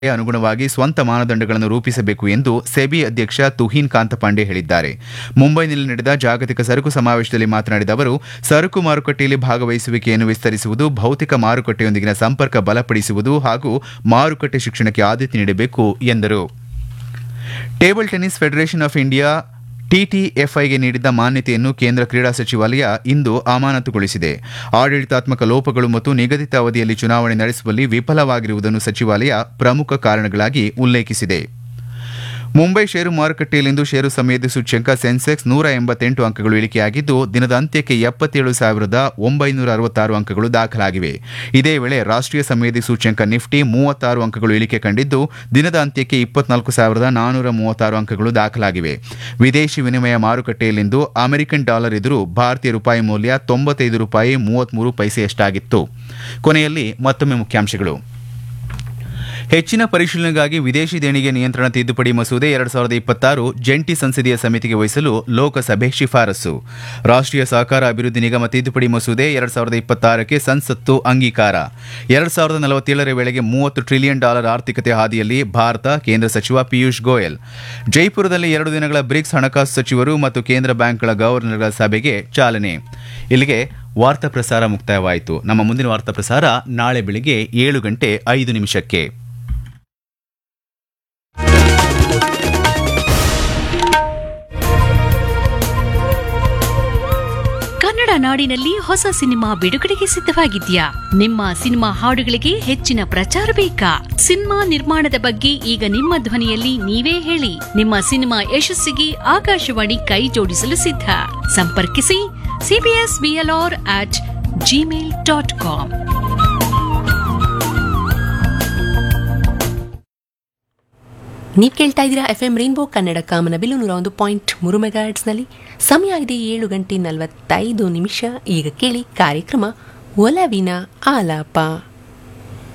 ಅನುಗುಣವಾಗಿ ಸ್ವಂತ ಮಾನದಂಡಗಳನ್ನು ರೂಪಿಸಬೇಕು ಎಂದು ಸೆಬಿ ಅಧ್ಯಕ್ಷ ತುಹೀನ್ ಕಾಂತಪಾಂಡೆ ಹೇಳಿದ್ದಾರೆ ಮುಂಬೈನಲ್ಲಿ ನಡೆದ ಜಾಗತಿಕ ಸರಕು ಸಮಾವೇಶದಲ್ಲಿ ಮಾತನಾಡಿದ ಅವರು ಸರಕು ಮಾರುಕಟ್ಟೆಯಲ್ಲಿ ಭಾಗವಹಿಸುವಿಕೆಯನ್ನು ವಿಸ್ತರಿಸುವುದು ಭೌತಿಕ ಮಾರುಕಟ್ಟೆಯೊಂದಿಗಿನ ಸಂಪರ್ಕ ಬಲಪಡಿಸುವುದು ಹಾಗೂ ಮಾರುಕಟ್ಟೆ ಶಿಕ್ಷಣಕ್ಕೆ ಆದ್ಯತೆ ನೀಡಬೇಕು ಎಂದರು table tennis federation of India ಟಿಟಿಎಫ್ಐಗೆ ನೀಡಿದ್ದ ಮಾನ್ಯತೆಯನ್ನು ಕೇಂದ್ರ ಕ್ರೀಡಾ ಸಚಿವಾಲಯ ಇಂದು ಅಮಾನತುಗೊಳಿಸಿದೆ ಆಡಳಿತಾತ್ಮಕ ಲೋಪಗಳು ಮತ್ತು ನಿಗದಿತ ಅವಧಿಯಲ್ಲಿ ಚುನಾವಣೆ ನಡೆಸುವಲ್ಲಿ ವಿಫಲವಾಗಿರುವುದನ್ನು ಸಚಿವಾಲಯ ಪ್ರಮುಖ ಕಾರಣಗಳಾಗಿ ಉಲ್ಲೇಖಿಸಿದೆ ಮುಂಬೈ ಷೇರು ಮಾರುಕಟ್ಟೆಯಲ್ಲಿಂದು ಷೇರು ಸಮಯದ ಸೂಚ್ಯಂಕ ಸೆನ್ಸೆಕ್ಸ್ ನೂರ ಎಂಬತ್ತೆಂಟು ಅಂಕಗಳು ಇಳಿಕೆಯಾಗಿದ್ದು ದಿನದ ಅಂತ್ಯಕ್ಕೆ ಎಪ್ಪತ್ತೇಳು ಸಾವಿರದ ಒಂಬೈನೂರ ಅರವತ್ತಾರು ಅಂಕಗಳು ದಾಖಲಾಗಿವೆ ಇದೇ ವೇಳೆ ರಾಷ್ಟ್ರೀಯ ಸಮಯದ ಸೂಚ್ಯಂಕ ನಿಫ್ಟಿ ಮೂವತ್ತಾರು ಅಂಕಗಳು ಇಳಿಕೆ ಕಂಡಿದ್ದು ದಿನದ ಅಂತ್ಯಕ್ಕೆ ಇಪ್ಪತ್ನಾಲ್ಕು ಸಾವಿರದ ನಾನೂರ ಮೂವತ್ತಾರು ಅಂಕಗಳು ದಾಖಲಾಗಿವೆ ವಿದೇಶಿ ವಿನಿಮಯ ಮಾರುಕಟ್ಟೆಯಲ್ಲಿಂದು ಅಮೆರಿಕನ್ ಡಾಲರ್ ಎದುರು ಭಾರತೀಯ ರೂಪಾಯಿ ಮೌಲ್ಯ ತೊಂಬತ್ತೈದು ರೂಪಾಯಿ ಮೂವತ್ಮೂರು ಪೈಸೆಯಷ್ಟಾಗಿತ್ತು ಕೊನೆಯಲ್ಲಿ ಮತ್ತೊಮ್ಮೆ ಮುಖ್ಯಾಂಶಗಳು ಹೆಚ್ಚಿನ ಪರಿಶೀಲನೆಗಾಗಿ ವಿದೇಶಿ ದೇಣಿಗೆ ನಿಯಂತ್ರಣ ತಿದ್ದುಪಡಿ ಮಸೂದೆ ಎರಡು ಸಾವಿರದ ಇಪ್ಪತ್ತಾರು ಜಂಟಿ ಸಂಸದೀಯ ಸಮಿತಿಗೆ ವಹಿಸಲು ಲೋಕಸಭೆ ಶಿಫಾರಸು ರಾಷ್ಟ್ರೀಯ ಸಹಕಾರ ಅಭಿವೃದ್ಧಿ ನಿಗಮ ತಿದ್ದುಪಡಿ ಮಸೂದೆ ಎರಡು ಸಾವಿರದ ಇಪ್ಪತ್ತಾರಕ್ಕೆ ಸಂಸತ್ತು ಅಂಗೀಕಾರ ಎರಡು ಸಾವಿರದ ನಲವತ್ತೇಳರ ವೇಳೆಗೆ ಮೂವತ್ತು ಟ್ರಿಲಿಯನ್ ಡಾಲರ್ ಆರ್ಥಿಕತೆ ಹಾದಿಯಲ್ಲಿ ಭಾರತ ಕೇಂದ್ರ ಸಚಿವ ಪಿಯೂಷ್ ಗೋಯಲ್ ಜೈಪುರದಲ್ಲಿ ಎರಡು ದಿನಗಳ ಬ್ರಿಕ್ಸ್ ಹಣಕಾಸು ಸಚಿವರು ಮತ್ತು ಕೇಂದ್ರ ಬ್ಯಾಂಕ್ಗಳ ಗವರ್ನರ್ಗಳ ಸಭೆಗೆ ಚಾಲನೆ ಇಲ್ಲಿಗೆ ವಾರ್ತಾ ಪ್ರಸಾರ ಮುಕ್ತಾಯವಾಯಿತು ನಮ್ಮ ಮುಂದಿನ ವಾರ್ತಾ ಪ್ರಸಾರ ನಾಳೆ ಬೆಳಿಗ್ಗೆ ಏಳು ಗಂಟೆ ಐದು ನಿಮಿಷಕ್ಕೆ ಕನ್ನಡ ನಾಡಿನಲ್ಲಿ ಹೊಸ ಸಿನಿಮಾ ಬಿಡುಗಡೆಗೆ ಸಿದ್ಧವಾಗಿದ್ಯಾ ನಿಮ್ಮ ಸಿನಿಮಾ ಹಾಡುಗಳಿಗೆ ಹೆಚ್ಚಿನ ಪ್ರಚಾರ ಬೇಕಾ ಸಿನಿಮಾ ನಿರ್ಮಾಣದ ಬಗ್ಗೆ ಈಗ ನಿಮ್ಮ ಧ್ವನಿಯಲ್ಲಿ ನೀವೇ ಹೇಳಿ ನಿಮ್ಮ ಸಿನಿಮಾ ಯಶಸ್ಸಿಗೆ ಆಕಾಶವಾಣಿ ಕೈ ಜೋಡಿಸಲು ಸಿದ್ಧ ಸಂಪರ್ಕಿಸಿ CBS BLR at Gmail dot com ನೀವು ಕೇಳ್ತಾ ಇದ್ದೀರಾ ಎಫ್ ಎಂ ರೈನ್ಬೋ ಕನ್ನಡ ಕಾಮನಬಿಲ್ಲು ನೂರ ಒಂದು ಪಾಯಿಂಟ್ ಮೂರು ಮೆಗಾಟ್ಸ್ನಲ್ಲಿ ಸಮಯ ಆಗಿದೆ ಏಳು ಗಂಟೆ ನಲವತ್ತೈದು ನಿಮಿಷ ಈಗ ಕೇಳಿ ಕಾರ್ಯಕ್ರಮ ಒಲವಿನ ಆಲಾಪ